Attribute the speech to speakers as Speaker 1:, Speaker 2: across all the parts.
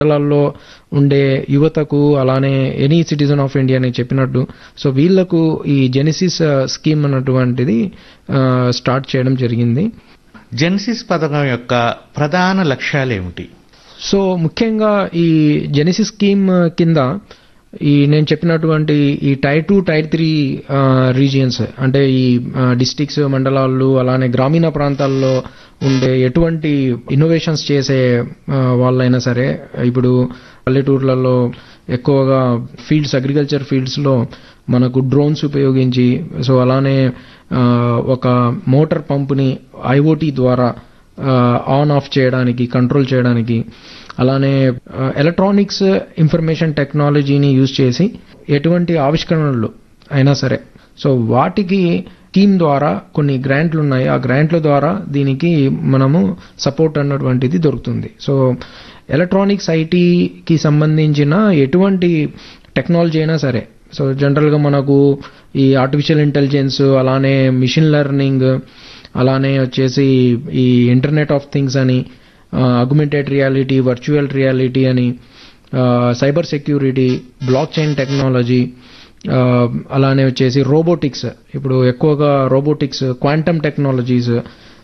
Speaker 1: మండలాల్లో ఉండే యువతకు అలానే ఎనీ సిటిజన్ ఆఫ్ ఇండియా అని చెప్పినట్టు సో వీళ్లకు ఈ జెనిసిస్ స్కీమ్ అన్నటువంటిది స్టార్ట్ చేయడం జరిగింది
Speaker 2: జెన్సిస్ పథకం యొక్క ప్రధాన లక్ష్యాలు ఏమిటి
Speaker 1: సో ముఖ్యంగా ఈ జెనిసిస్ స్కీమ్ కింద ఈ నేను చెప్పినటువంటి ఈ tier two tier three regions అంటే ఈ డిస్టిక్స్ మండలాలు అలానే గ్రామీణ ప్రాంతాల్లో ఉండే ఎటువంటి ఇన్నోవేషన్స్ చేసే ఆ, వాళ్ళైనా సరే ఇప్పుడు పల్లెటూర్లలో ఎక్కువగా ఫీల్డ్స్ అగ్రికల్చర్ ఫీల్డ్స్లో మనకు డ్రోన్స్ ఉపయోగించి సో అలానే ఆ, ఒక మోటార్ పంపుని ఐఓటీ ద్వారా ఆన్ ఆఫ్ చేయడానికి కంట్రోల్ చేయడానికి అలానే ఎలక్ట్రానిక్స్ ఇన్ఫర్మేషన్ టెక్నాలజీని యూజ్ చేసి ఎటువంటి ఆవిష్కరణలు అయినా సరే సో వాటికి స్కీమ్ ద్వారా కొన్ని గ్రాంట్లు ఉన్నాయి ఆ గ్రాంట్ల ద్వారా దీనికి మనము సపోర్ట్ అన్నటువంటిది దొరుకుతుంది సో ఎలక్ట్రానిక్స్ ఐటీకి సంబంధించిన ఎటువంటి టెక్నాలజీ అయినా సరే సో జనరల్గా మనకు ఈ ఆర్టిఫిషియల్ ఇంటెలిజెన్స్ అలానే మిషన్ లెర్నింగ్ అలానే వచ్చేసి ఈ ఇంటర్నెట్ ఆఫ్ థింగ్స్ అని అగ్మెంటెడ్ రియాలిటీ వర్చువల్ రియాలిటీ అని cyber security block chain technology అలానే వచ్చేసి రోబోటిక్స్ ఇప్పుడు ఎక్కువగా రోబోటిక్స్ క్వాంటమ్ టెక్నాలజీస్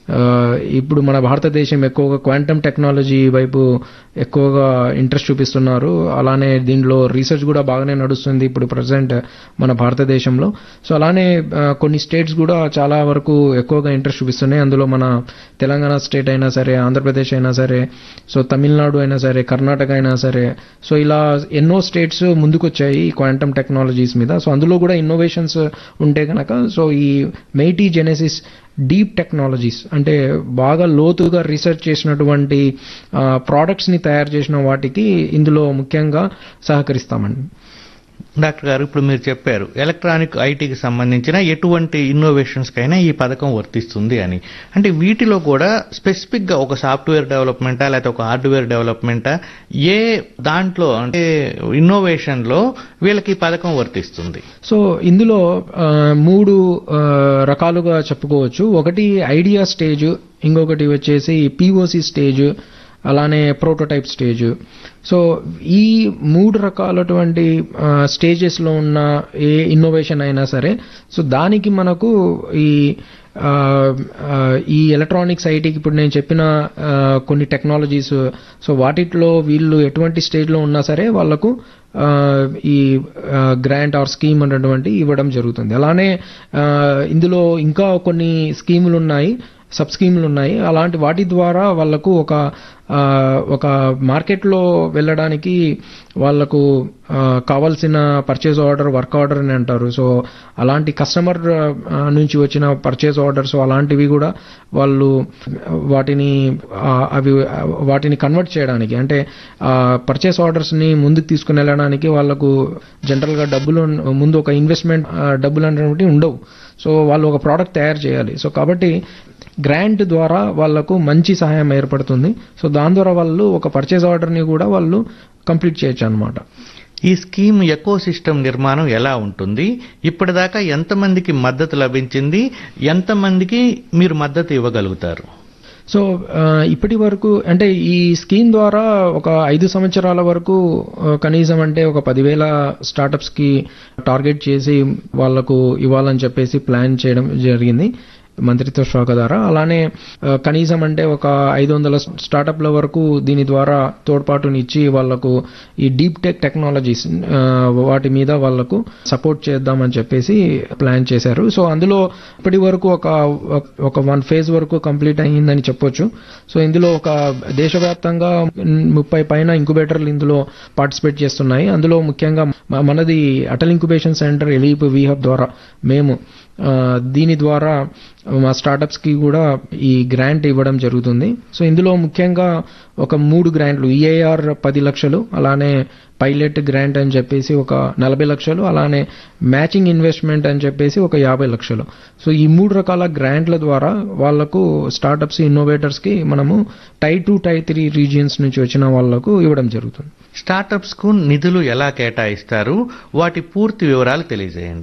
Speaker 1: ఇప్పుడు మన భారతదేశం ఎక్కువగా క్వాంటమ్ టెక్నాలజీ వైపు ఎక్కువగా ఇంట్రెస్ట్ చూపిస్తున్నారు అలానే దీనిలో రీసెర్చ్ కూడా బాగానే నడుస్తుంది ఇప్పుడు ప్రజెంట్ మన భారతదేశంలో సో అలానే ఆ, కొన్ని స్టేట్స్ కూడా చాలా వరకు ఎక్కువగా ఇంట్రెస్ట్ చూపిస్తున్నాయి అందులో మన తెలంగాణ స్టేట్ అయినా సరే ఆంధ్రప్రదేశ్ అయినా సరే సో తమిళనాడు అయినా సరే కర్ణాటక అయినా సరే సో ఇలా ఎన్నో స్టేట్స్ ముందుకొచ్చాయి ఈ క్వాంటమ్ టెక్నాలజీస్ మీద సో అందులో కూడా ఇన్నోవేషన్స్ ఉంటే కనుక సో ఈ మెయిటీ జెనెసిస్ డీప్ టెక్నాలజీస్ అంటే బాగా లోతుగా రీసెర్చ్ చేసినటువంటి ప్రోడక్ట్స్ ని తయారు చేసిన వాటికి ఇందులో ముఖ్యంగా సహకరిస్తామండి
Speaker 2: డాక్టర్ గారు ఇప్పుడు మీరు చెప్పారు ఎలక్ట్రానిక్ ఐటీకి సంబంధించిన ఎటువంటి ఇన్నోవేషన్స్ కైనా ఈ పథకం వర్తిస్తుంది అని అంటే వీటిలో కూడా స్పెసిఫిక్ గా ఒక సాఫ్ట్వేర్ డెవలప్మెంటా లేకపోతే ఒక హార్డ్వేర్ డెవలప్మెంటా ఏ దాంట్లో అంటే ఇన్నోవేషన్ లో వీళ్ళకి ఈ పథకం వర్తిస్తుంది
Speaker 1: సో ఇందులో ఆ, మూడు ఆ, రకాలుగా చెప్పుకోవచ్చు ఒకటి ఐడియా స్టేజ్ ఇంకొకటి వచ్చేసి పిఓసి స్టేజ్ అలానే ప్రోటోటైప్ స్టేజ్ సో ఈ మూడు రకాలటువంటి స్టేజెస్లో ఉన్న ఏ ఇన్నోవేషన్ అయినా సరే సో దానికి మనకు ఈ ఆ, ఆ, ఈ ఎలక్ట్రానిక్స్ ఐటీకి ఇప్పుడు నేను చెప్పిన ఆ, కొన్ని టెక్నాలజీస్ సో వాటిలో వీళ్ళు ఎటువంటి స్టేజ్లో ఉన్నా సరే వాళ్ళకు ఆ, ఈ గ్రాంట్ ఆర్ స్కీమ్ అనేటువంటి ఇవ్వడం జరుగుతుంది అలానే ఆ, ఇందులో ఇంకా కొన్ని స్కీములు ఉన్నాయి సబ్ స్కీములు ఉన్నాయి అలాంటి వాటి ద్వారా వాళ్ళకు ఒక ఆ, ఒక మార్కెట్లో వెళ్ళడానికి వాళ్ళకు ఆ, కావాల్సిన పర్చేజ్ ఆర్డర్ వర్క్ ఆర్డర్ అని అంటారు సో అలాంటి కస్టమర్ ఆ, నుంచి వచ్చిన పర్చేజ్ ఆర్డర్స్ అలాంటివి కూడా వాళ్ళు వాటిని ఆ, అవి ఆ, వాటిని కన్వర్ట్ చేయడానికి అంటే పర్చేస్ ఆర్డర్స్ ని ముందుకు తీసుకుని వెళ్ళడానికి వాళ్ళకు జనరల్ గా డబ్బులు ముందు ఒక ఇన్వెస్ట్మెంట్ డబ్బులు అనేటువంటి ఉండవు సో వాళ్ళు ఒక ప్రోడక్ట్ తయారు చేయాలి సో కాబట్టి గ్రాంట్ ద్వారా వాళ్ళకు మంచి సహాయం ఏర్పడుతుంది సో దాని ద్వారా వాళ్ళు ఒక పర్చేస్ ఆర్డర్ని కూడా వాళ్ళు కంప్లీట్ చేయొచ్చు అనమాట
Speaker 2: ఈ స్కీమ్ ఎకో సిస్టమ్ నిర్మాణం ఎలా ఉంటుంది ఇప్పటిదాకా ఎంతమందికి మద్దతు లభించింది ఎంతమందికి మీరు మద్దతు ఇవ్వగలుగుతారు
Speaker 1: సో ఆ, ఇప్పటి వరకు అంటే ఈ స్కీమ్ ద్వారా ఒక ఐదు సంవత్సరాల వరకు ఆ, కనీసం అంటే ఒక పదివేల స్టార్టప్స్ కి టార్గెట్ చేసి వాళ్లకు ఇవ్వాలని చెప్పేసి ప్లాన్ చేయడం జరిగింది మంత్రిత్వ శాఖ ద్వారా అలానే ఆ, కనీసం అంటే ఒక ఐదు వందల స్టార్టప్ల వరకు దీని ద్వారా తోడ్పాటుని ఇచ్చి వాళ్లకు ఈ డీప్ టెక్ టెక్నాలజీస్ ఆ, వాటి మీద వాళ్లకు సపోర్ట్ చేద్దామని చెప్పేసి ప్లాన్ చేశారు సో అందులో ఇప్పటి వరకు ఒక ఒక వన్ ఫేజ్ వరకు కంప్లీట్ అయ్యిందని చెప్పొచ్చు సో ఇందులో ఒక దేశవ్యాప్తంగా ముప్పై పైన ఇంక్యుబేటర్లు ఇందులో పార్టిసిపేట్ చేస్తున్నాయి అందులో ముఖ్యంగా మ- మనది అటల్ ఇంక్యుబేషన్ సెంటర్ ఎలీప్ వీహబ్ ద్వారా మేము ఆ, దీని ద్వారా మా స్టార్టప్స్ కి కూడా ఈ గ్రాంట్ ఇవ్వడం జరుగుతుంది సో ఇందులో ముఖ్యంగా ఒక మూడు గ్రాంట్లు ఈఐఆర్ పది లక్షలు అలానే పైలట్ గ్రాంట్ అని చెప్పేసి ఒక నలభై లక్షలు అలానే మ్యాచింగ్ ఇన్వెస్ట్మెంట్ అని చెప్పేసి ఒక యాభై లక్షలు సో ఈ మూడు రకాల గ్రాంట్ల ద్వారా వాళ్లకు స్టార్టప్స్ ఇన్నోవేటర్స్ కి మనము tier two tier three regions నుంచి వచ్చిన వాళ్లకు ఇవ్వడం జరుగుతుంది
Speaker 2: స్టార్టప్స్ కు నిధులు ఎలా కేటాయిస్తారు వాటి పూర్తి వివరాలు తెలియజేయండి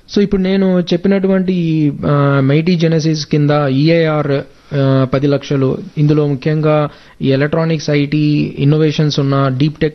Speaker 1: సో ఇప్పుడు నేను చెప్పినటువంటి ఈ మైటీ జెనసిస్ కింద ఈఐఆర్ పది లక్షలు ఇందులో ముఖ్యంగా ఈ ఎలక్ట్రానిక్స్ ఐటీ ఇన్నోవేషన్స్ ఉన్న డీప్ టెక్